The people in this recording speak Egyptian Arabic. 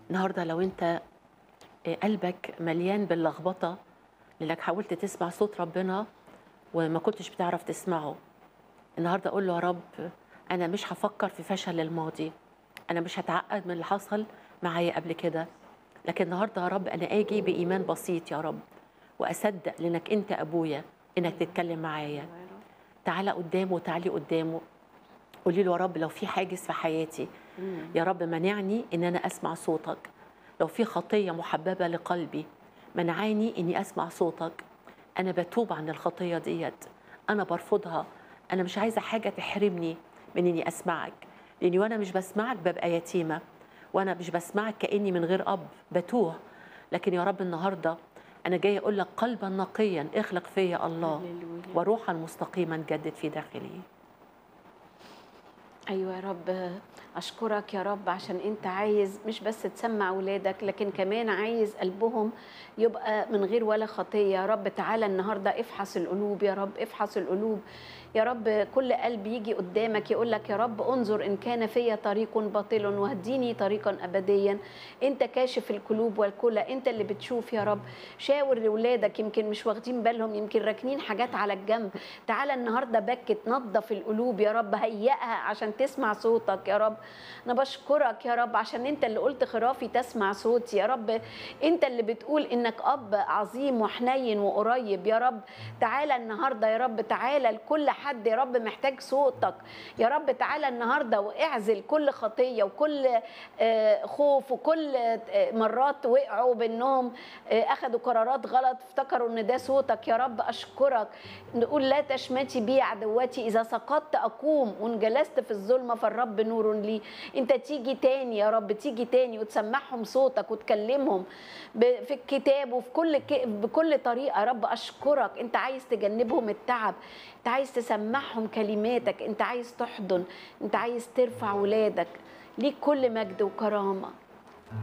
النهارده لو انت قلبك مليان باللخبطه لانك حاولت تسمع صوت ربنا وما كنتش بتعرف تسمعه النهارده اقول له يا رب انا مش هفكر في فشل الماضي انا مش هتعقد من اللي حصل معايا قبل كده لكن النهارده يا رب انا اجي بايمان بسيط يا رب واصدق لانك انت ابويا انك تتكلم معايا تعالى قدامه تعالي قدامه قولي له يا رب لو في حاجز في حياتي يا رب منعني ان انا اسمع صوتك لو في خطيه محببه لقلبي منعاني اني اسمع صوتك انا بتوب عن الخطيه ديت انا برفضها انا مش عايزه حاجه تحرمني من اني اسمعك لاني وانا مش بسمعك ببقى يتيمه وانا مش بسمعك كاني من غير اب بتوه لكن يا رب النهارده انا جاي اقول لك قلبا نقيا اخلق فيا الله هللويا. وروحا مستقيما جدد في داخلي ايوه يا رب اشكرك يا رب عشان انت عايز مش بس تسمع اولادك لكن كمان عايز قلبهم يبقى من غير ولا خطيه يا رب تعالى النهارده افحص القلوب يا رب افحص القلوب يا رب كل قلب يجي قدامك يقول لك يا رب انظر ان كان في طريق باطل واهديني طريقا ابديا انت كاشف القلوب والكلى انت اللي بتشوف يا رب شاور لاولادك يمكن مش واخدين بالهم يمكن راكنين حاجات على الجنب تعالى النهارده بكت نظف القلوب يا رب هيئها عشان تسمع صوتك يا رب انا بشكرك يا رب عشان انت اللي قلت خرافي تسمع صوتي يا رب انت اللي بتقول انك اب عظيم وحنين وقريب يا رب تعالى النهارده يا رب تعالى لكل حد يا رب محتاج صوتك يا رب تعالى النهارده واعزل كل خطيه وكل آه، خوف وكل آه، مرات وقعوا بانهم آه، اخذوا قرارات غلط افتكروا ان ده صوتك يا رب اشكرك نقول لا تشمتي بي عدوتي اذا سقطت اقوم وان جلست في الظلمه فالرب نور لي انت تيجي تاني يا رب تيجي تاني وتسمعهم صوتك وتكلمهم ب- في الكتاب وفي كل ك... بكل طريقه يا رب اشكرك انت عايز تجنبهم التعب انت عايز تسمعهم كلماتك انت عايز تحضن انت عايز ترفع ولادك ليك كل مجد وكرامه